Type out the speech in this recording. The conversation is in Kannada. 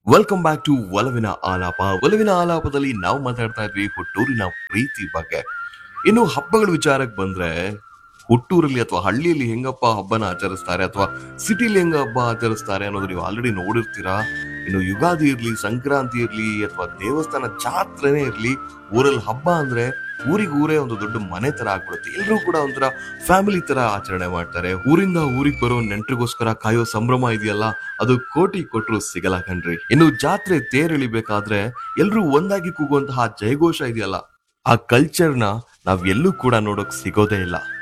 ವೆಲ್ಕಮ್ ಬ್ಯಾಕ್ ಟು ಒಲವಿನ ಆಲಾಪ ಒಲವಿನ ಆಲಾಪದಲ್ಲಿ ನಾವು ಮಾತಾಡ್ತಾ ಇದ್ವಿ ಹುಟ್ಟೂರಿನ ಪ್ರೀತಿ ಬಗ್ಗೆ ಇನ್ನು ಹಬ್ಬಗಳ ವಿಚಾರಕ್ಕೆ ಬಂದ್ರೆ ಹುಟ್ಟೂರಲ್ಲಿ ಅಥವಾ ಹಳ್ಳಿಯಲ್ಲಿ ಹೆಂಗಪ್ಪ ಹಬ್ಬನ ಆಚರಿಸ್ತಾರೆ ಅಥವಾ ಸಿಟಿಲಿ ಹೆಂಗ ಹಬ್ಬ ಆಚರಿಸ್ತಾರೆ ಅನ್ನೋದು ನೀವು ಆಲ್ರೆಡಿ ನೋಡಿರ್ತೀರಾ ಇನ್ನು ಯುಗಾದಿ ಇರ್ಲಿ ಸಂಕ್ರಾಂತಿ ಇರ್ಲಿ ಅಥವಾ ದೇವಸ್ಥಾನ ಜಾತ್ರೆನೇ ಇರ್ಲಿ ಊರಲ್ಲಿ ಹಬ್ಬ ಅಂದ್ರೆ ಊರಿಗೆ ಊರೇ ಒಂದು ದೊಡ್ಡ ಮನೆ ತರ ಆಗ್ಬಿಡುತ್ತೆ ಎಲ್ಲರೂ ಕೂಡ ಒಂಥರ ಫ್ಯಾಮಿಲಿ ತರ ಆಚರಣೆ ಮಾಡ್ತಾರೆ ಊರಿಂದ ಊರಿಗೆ ಬರೋ ನೆಂಟ್ರಿಗೋಸ್ಕರ ಕಾಯೋ ಸಂಭ್ರಮ ಇದೆಯಲ್ಲ ಅದು ಕೋಟಿ ಕೊಟ್ರು ಸಿಗಲ್ಲ ಕಣ್ರಿ ಇನ್ನು ಜಾತ್ರೆ ತೇರ್ ಎಳಿಬೇಕಾದ್ರೆ ಎಲ್ರೂ ಒಂದಾಗಿ ಕೂಗುವಂತಹ ಜಯಘೋಷ ಇದೆಯಲ್ಲ ಆ ಕಲ್ಚರ್ನ ನಾವ್ ಎಲ್ಲೂ ಕೂಡ ನೋಡೋಕ್ ಸಿಗೋದೇ ಇಲ್ಲ